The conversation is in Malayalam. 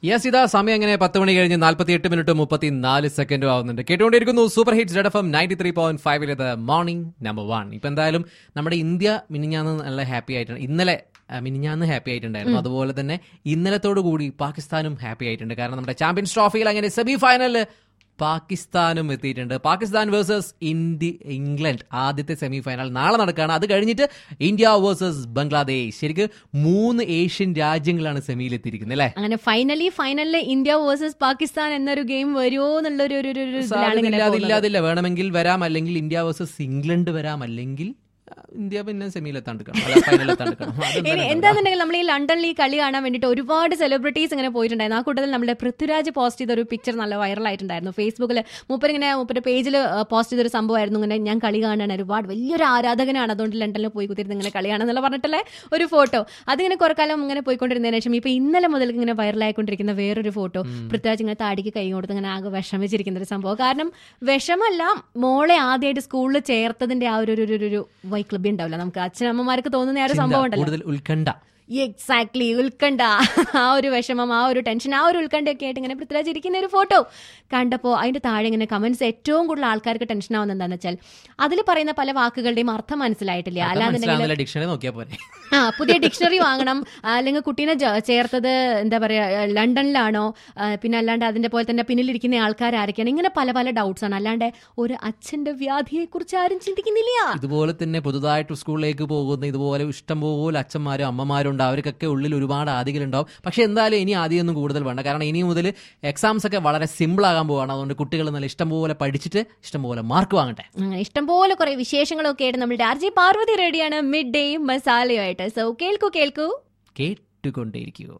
യെസ് ഇതാ സമയം എങ്ങനെ പത്ത് മണി കഴിഞ്ഞ് നാൽപ്പത്തി എട്ട് മിനിറ്റ് മുപ്പത്തി നാല് സെക്കൻഡും ആവുന്നുണ്ട് കേട്ടുകൊണ്ടിരിക്കുന്നു super hits Red F M ninety three point ഫൈവിലത് മോർണിംഗ് നമ്പർ വൺ ഇപ്പൊ എന്തായാലും നമ്മുടെ ഇന്ത്യ മിനിഞ്ഞാന്ന് നല്ല ഹാപ്പി ആയിട്ടുണ്ട് ഇന്നലെ ആ, മിനിഞ്ഞാന്ന് ഹാപ്പി ആയിട്ടുണ്ടായിരുന്നു അതുപോലെ തന്നെ ഇന്നലത്തോടു കൂടി പാകിസ്ഥാനും ഹാപ്പി ആയിട്ടുണ്ട് കാരണം നമ്മുടെ ചാമ്പ്യൻസ് ട്രോഫിയിൽ അങ്ങനെ സെമി ഫൈനലിൽ പാകിസ്ഥാനും എത്തിയിട്ടുണ്ട് പാകിസ്ഥാൻ വേഴ്സസ് ഇന്ത്യ ഇംഗ്ലണ്ട് ആദ്യത്തെ സെമി ഫൈനൽ നാളെ നടക്കുകയാണ് അത് കഴിഞ്ഞിട്ട് ഇന്ത്യ വേഴ്സസ് ബംഗ്ലാദേശ് ശരിക്കും മൂന്ന് ഏഷ്യൻ രാജ്യങ്ങളാണ് സെമിയിൽ എത്തിയിരിക്കുന്നത് അല്ലേ അങ്ങനെ ഫൈനലി ഫൈനലില് ഇന്ത്യ വേഴ്സസ് പാകിസ്ഥാൻ എന്നൊരു ഗെയിം വരുമോ എന്നുള്ളൊരു ഒരു- ഒരു- ഒരു ഇതിലാണ് ഇങ്ങനെ സാധ്യതയില്ലാതെ പോകുന്നത്. ഇല്ലാതില്ല വേണമെങ്കിൽ വരാം അല്ലെങ്കിൽ ഇന്ത്യ വേഴ്സസ് ഇംഗ്ലണ്ട് വരാം അല്ലെങ്കിൽ ആ, ഇന്ത്യ പിന്നെ സെമിയിൽ എത്താണ്ടിക്കണം ഫൈനലിൽ എത്താണ്ടിക്കണം ഇനി എന്താണെന്നുണ്ടെങ്കിൽ നമ്മൾ ഈ ലണ്ടനിൽ ഈ കളി കാണാൻ വേണ്ടിയിട്ട് ഒരുപാട് സെലിബ്രിറ്റീസ് ഇങ്ങനെ പോയിട്ടുണ്ടായിരുന്നു ആ കൂട്ടത്തിൽ നമ്മുടെ പൃഥ്വിരാജ് പോസ്റ്റ് ചെയ്ത ഒരു പിക്ചർ നല്ല വൈറലായിട്ടുണ്ടായിരുന്നു ഫേസ്ബുക്കിൽ മൂപ്പർ ഇങ്ങനെ മൂപ്പരുടെ പേജിൽ പോസ്റ്റ് ചെയ്തൊരു സംഭവമായിരുന്നു ഇങ്ങനെ ഞാൻ കളി കാണാൻ ഒരുപാട് വലിയൊരു ആരാധകനാണ് അതുകൊണ്ട് ലണ്ടനിൽ പോയി കുത്തിരുന്ന് ഇങ്ങനെ കളി കാണാന്നുള്ള പറഞ്ഞിട്ടുള്ള ഒരു ഫോട്ടോ അതിങ്ങനെ കുറെ കാലം ഇങ്ങനെ പോയിക്കൊണ്ടിരുന്നതിന് ശേഷം ഇപ്പൊ ഇന്നലെ മുതൽ ഇങ്ങനെ വൈറലായിക്കൊണ്ടിരിക്കുന്ന വേറൊരു ഫോട്ടോ പൃഥ്വിരാജ് ഇങ്ങനെ താടിക്ക് കൈ കൊടുത്ത് ഇങ്ങനെ ആകെ വിഷമിച്ചിരിക്കുന്ന ഒരു സംഭവം കാരണം വിഷമല്ല മോളെ ആദ്യമായിട്ട് സ്കൂളിൽ ചേർത്തതിന്റെ ആ ഒരു ഒരു- ഒരു ഒരു വൈക്ലബ്യം ഉണ്ടാവില്ല നമുക്ക് അച്ഛനമ്മമാർക്ക് തോന്നുന്ന ആ ഒരു സംഭവം ഉണ്ടല്ലോ കൂടുതൽ ഉത്കണ്ഠ എക്സാക്ട്ലി ഉത്കണ്ഠ ആ ഒരു വിഷമം ആ ഒരു ടെൻഷൻ ആ ഒരു ഉത്കണ്ഠയൊക്കെ ആയിട്ട് ഇങ്ങനെ പൃഥ്വിരാജ് ഇരിക്കുന്ന ഒരു ഫോട്ടോ കണ്ടപ്പോൾ അതിന്റെ താഴെ ഇങ്ങനെ കമന്റ്സ് ഏറ്റവും കൂടുതൽ ആൾക്കാർക്ക് ടെൻഷൻ ആവുന്നത് എന്താണെന്ന് വെച്ചാൽ അതിൽ പറയുന്ന പല വാക്കുകളുടെയും അർത്ഥം മനസ്സിലായിട്ടില്ല അല്ലാന്നുണ്ടെങ്കിൽ മനസ്സിലാവുന്നില്ല ഡിക്ഷണറി നോക്കിയാൽ പോരെ ആ പുതിയ ഡിക്ഷണറി വാങ്ങണം അല്ലെങ്കിൽ കുട്ടീനെ ജ- ചേർത്തത് എന്താ പറയാ ഏഹ്, ലണ്ടനിലാണോ ആ, പിന്നെ അല്ലാണ്ട് അതിന്റെ പോലെ തന്നെ പിന്നിലിരിക്കുന്ന ആൾക്കാർ ആരൊക്കെയാണ് ഇങ്ങനെ പല പല ഡൗട്ട്സ് ആണ് അല്ലാണ്ട് ഒരു അച്ഛന്റെ വ്യാധിയെ കുറിച്ച് ആരും ചിന്തിക്കുന്നില്ല ഇതുപോലെ തന്നെ പുതുതായിട്ട് സ്കൂളിലേക്ക് പോകുന്ന ഇതുപോലെ ഇഷ്ടംപോലെ അച്ഛന്മാരും അമ്മമാരും ഉണ്ട് അവർക്കൊക്കെ ഉള്ളിൽ ഒരുപാട് ആദികളുണ്ടാവും പക്ഷെ എന്തായാലും ഇനി ആദ്യമൊന്നും കൂടുതൽ വേണ്ട കാരണം ഇനി മുതൽ എക്സാംസ് ഒക്കെ വളരെ സിമ്പിൾ ആകാൻ പോവാണ് അതുകൊണ്ട് കുട്ടികൾ നല്ല ഇഷ്ടംപോലെ പഠിച്ചിട്ട് ഇഷ്ടംപോലെ മാർക്ക് വാങ്ങട്ടെ അങ്ങനെ ഇഷ്ടംപോലെ കുറെ വിശേഷങ്ങളൊക്കെ ആയിട്ട് നമ്മുടെ ആർ ജെ പാർവതി റെഡിയാണ് മിഡ് ഡേ മസാലയുമായിട്ട് സോ കേൾക്കൂ കേൾക്കൂ കേട്ടുകൊണ്ടേയിരിക്കുക